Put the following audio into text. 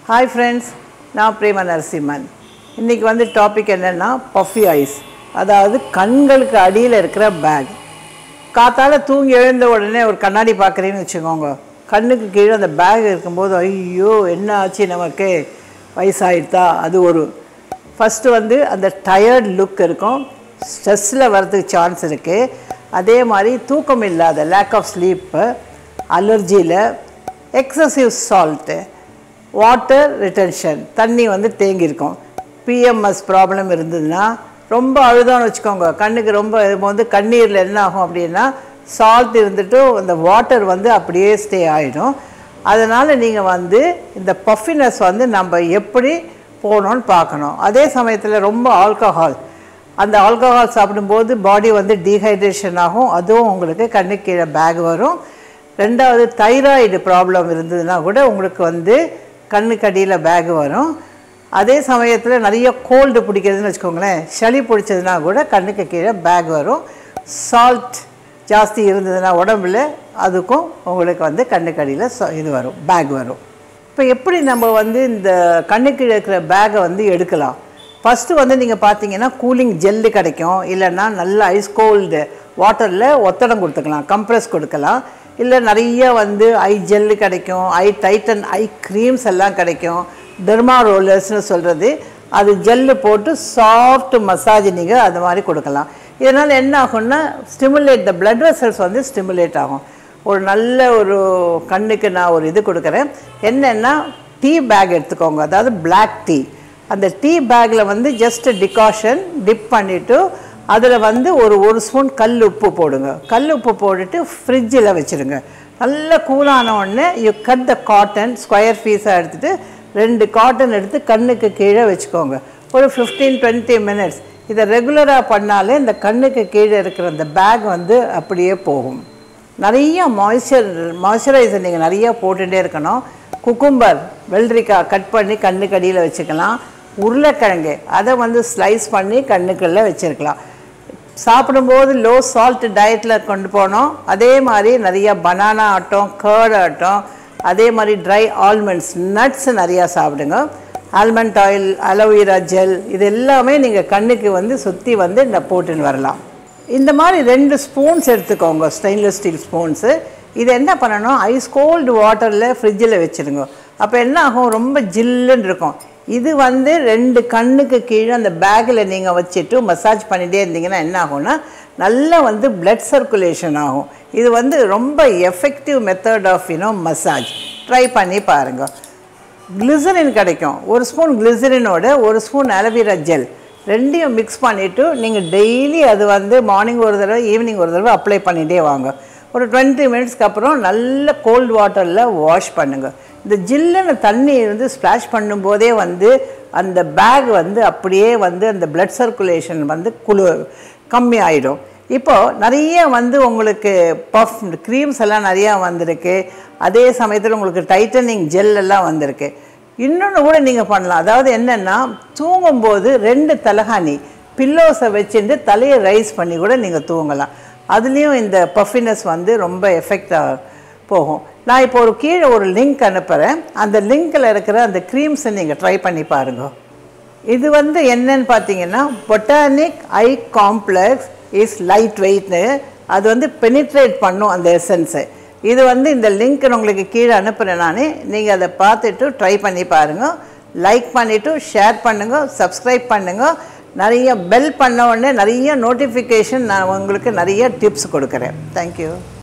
hi friends நான் பிரேம நரசிம்மன் இன்றைக்கி வந்து டாபிக் என்னென்னா பஃபி ஐஸ் அதாவது கண்களுக்கு அடியில் இருக்கிற பேக் காத்தால தூங்கி எழுந்த உடனே ஒரு கண்ணாடி பார்க்குறேன்னு வச்சுக்கோங்க கண்ணுக்கு கீழே அந்த பேக் இருக்கும்போது ஐயோ என்ன ஆச்சு நமக்கு வயசாயிடுதா அது ஒரு ஃபஸ்ட்டு வந்து அந்த டயர்ட் லுக் இருக்கும் ஸ்ட்ரெஸ்ஸில் வர்றதுக்கு சான்ஸ் இருக்குது அதே மாதிரி தூக்கம் இல்லாத லேக் ஆஃப் ஸ்லீப்பு அலர்ஜியில் எக்ஸசிவ் சால்ட்டு வாட்டர் ரிட்டன்ஷன் தண்ணி வந்து தேங்கியிருக்கும் பிஎம்எஸ் ப்ராப்ளம் இருந்ததுன்னா ரொம்ப அழுதோன்னு வச்சுக்கோங்க கண்ணுக்கு ரொம்ப இது வந்து கண்ணீரில் என்ன ஆகும் அப்படின்னா சால்ட் இருந்துட்டு அந்த வாட்டர் வந்து அப்படியே ஸ்டே ஆகிடும் அதனால் நீங்கள் வந்து இந்த பஃபினஸ் வந்து நம்ம எப்படி போகணும்னு பார்க்கணும் அதே சமயத்தில் ரொம்ப ஆல்கஹால் அந்த ஆல்கஹால் சாப்பிடும்போது பாடி வந்து டீஹைட்ரேஷன் ஆகும் அதுவும் உங்களுக்கு கண்ணுக்கு கீழே பேக் வரும் ரெண்டாவது தைராய்டு ப்ராப்ளம் இருந்ததுன்னா கூட உங்களுக்கு வந்து கண்ணுக்கு அடியில் பேக் வரும் அதே சமயத்தில் நிறைய கோல்டு பிடிக்கிறதுன்னு வச்சுக்கோங்களேன் சளி பிடிச்சதுன்னா கூட கண்ணுக்கு கீழே பேக் வரும் சால்ட் ஜாஸ்தி இருந்ததுன்னா உடம்புல அதுக்கும் உங்களுக்கு வந்து கண்ணுக்கு அடியில் ச- இது வரும் பேக் வரும் இப்போ எப்படி நம்ம வந்து இந்த கண்ணுக்கு இருக்கிற பேக்கை வந்து எடுக்கலாம் ஃபஸ்ட்டு வந்து நீங்கள் பார்த்தீங்கன்னா கூலிங் ஜெல்லு கிடைக்கும் இல்லைன்னா நல்ல ஐஸ் கோல்டு வாட்டரில் ஒத்தடம் கொடுத்துக்கலாம் கம்ப்ரெஸ் கொடுக்கலாம் இல்லை நிறைய வந்து ஐ ஜெல்லு கிடைக்கும் ஐ டைட்டன் ஐ க்ரீம்ஸ் எல்லாம் கிடைக்கும் டெர்மா ரோலர்ஸ்னு சொல்கிறது அது ஜெல்லு போட்டு சாஃப்ட் மசாஜ் நீங்கள் அது மாதிரி கொடுக்கலாம் இதனால் என்ன ஆகும்னா ஸ்டிமுலேட் த blood vessels வந்து ஸ்டிமுலேட் ஆகும் ஒரு நல்ல ஒரு கண்ணுக்கு நான் ஒரு இது கொடுக்குறேன் என்னென்னா டீ பேக் எடுத்துக்கோங்க அதாவது Black டீ அந்த டீ பேக்கில் வந்து ஜஸ்ட் டிகாஷன் டிப் பண்ணிவிட்டு அதில் வந்து ஒரு ஒரு ஸ்பூன் கல் உப்பு போடுங்க கல் உப்பு போட்டுட்டு ஃப்ரிட்ஜில் வச்சுருங்க நல்ல கூலான உடனே you cut the cotton square பீஸாக எடுத்துகிட்டு ரெண்டு காட்டன் எடுத்து கண்ணுக்கு கீழே வச்சுக்கோங்க ஒரு ஃபிஃப்டீன் டுவெண்ட்டி மினிட்ஸ் இதை ரெகுலராக பண்ணாலே இந்த கண்ணுக்கு கீழே இருக்கிற அந்த பேக் வந்து அப்படியே போகும் நிறைய மாய்ஸ்சர் மாய்ஸ்சரைசர் நீங்கள் நிறைய போட்டுகிட்டே இருக்கணும் குக்கும்பர் வெள்ளரிக்காய் கட் பண்ணி கண்ணுக்கு அடியில் வச்சுக்கலாம் உருளைக்கிழங்கு அதை வந்து ஸ்லைஸ் பண்ணி கண்ணுக்குள்ளே வச்சுருக்கலாம் சாப்பிடும்போது லோ சால்ட் டயட்டில் கொண்டு போனோம் அதே மாதிரி நிறைய பனானா ஆட்டம் கேர்டு ஆட்டம் அதே மாதிரி ட்ரை ஆல்மண்ட்ஸ் நட்ஸ் நிறையா சாப்பிடுங்க ஆல்மண்ட் ஆயில் அலோவேரா ஜெல் இது எல்லாமே நீங்கள் கண்ணுக்கு வந்து சுற்றி வந்து இந்த போட்டுன்னு வரலாம் இந்த மாதிரி ரெண்டு ஸ்பூன்ஸ் எடுத்துக்கோங்க ஸ்டெயின்லெஸ் ஸ்டீல் ஸ்பூன்ஸு இது என்ன பண்ணணும் ஐஸ் கோல்டு வாட்டரில் ஃப்ரிட்ஜில் வச்சுருங்க அப்போ என்ன ஆகும் ரொம்ப ஜில்லுன்னு இருக்கும் இது வந்து ரெண்டு கண்ணுக்கு கீழே அந்த பேக்கில் நீங்கள் வச்சுட்டு மசாஜ் பண்ணிகிட்டே இருந்தீங்கன்னா என்ன ஆகும்னா நல்லா வந்து பிளட் சர்க்குலேஷன் ஆகும் இது வந்து ரொம்ப effective method of you know massage try பண்ணி பாருங்கள் கிளிசரின் கிடைக்கும் ஒரு ஸ்பூன் கிளிசரினோட ஒரு ஸ்பூன் அலோவேரா ஜெல் ரெண்டையும் மிக்ஸ் பண்ணிவிட்டு நீங்கள் டெய்லி அது வந்து மார்னிங் ஒரு தடவை ஈவினிங் ஒரு தடவை அப்ளை பண்ணிகிட்டே வாங்க ஒரு டுவெண்ட்டி மினிட்ஸ்க்கு அப்புறம் நல்ல கோல்ட் வாட்டரில் வாஷ் பண்ணுங்கள் இந்த ஜில்லுன்னு தண்ணி வந்து ஸ்ப்ளாஷ் பண்ணும்போதே வந்து அந்த பேக் வந்து அப்படியே வந்து அந்த பிளட் சர்க்குலேஷன் வந்து குளு கம்மி ஆகிடும் இப்போது நிறைய வந்து உங்களுக்கு பஃப் க்ரீம்ஸ் எல்லாம் நிறையா வந்திருக்கு அதே சமயத்தில் உங்களுக்கு டைட்டனிங் ஜெல் எல்லாம் வந்திருக்கு இன்னொன்று கூட நீங்கள் பண்ணலாம் அதாவது என்னென்னா தூங்கும்போது ரெண்டு தலகாணி பில்லோஸை வச்சுட்டு தலையை ரைஸ் பண்ணி கூட நீங்கள் தூங்கலாம் அதுலேயும் இந்த பஃபினஸ் வந்து ரொம்ப எஃபெக்டாக போகும் நான் இப்போ ஒரு கீழே ஒரு லிங்க் அனுப்புகிறேன் அந்த லிங்க்கில் இருக்கிற அந்த க்ரீம்ஸை நீங்கள் ட்ரை பண்ணி பாருங்க இது வந்து என்னன்னு பார்த்தீங்கன்னா botanic eye complex is light வெயிட்னு அது வந்து பெனிட்ரேட் பண்ணும் அந்த எசன்ஸை இது வந்து இந்த லிங்க் உங்களுக்கு கீழே அனுப்புகிறேன் நான் நீங்கள் அதை பார்த்துட்டு ட்ரை பண்ணி பாருங்கள் லைக் பண்ணிவிட்டு ஷேர் பண்ணுங்கள் சப்ஸ்கிரைப் பண்ணுங்கள் நிறைய பெல் பண்ண உடனே நிறைய நோட்டிஃபிகேஷன் நான் உங்களுக்கு நிறைய டிப்ஸ் கொடுக்குறேன் தேங்க்யூ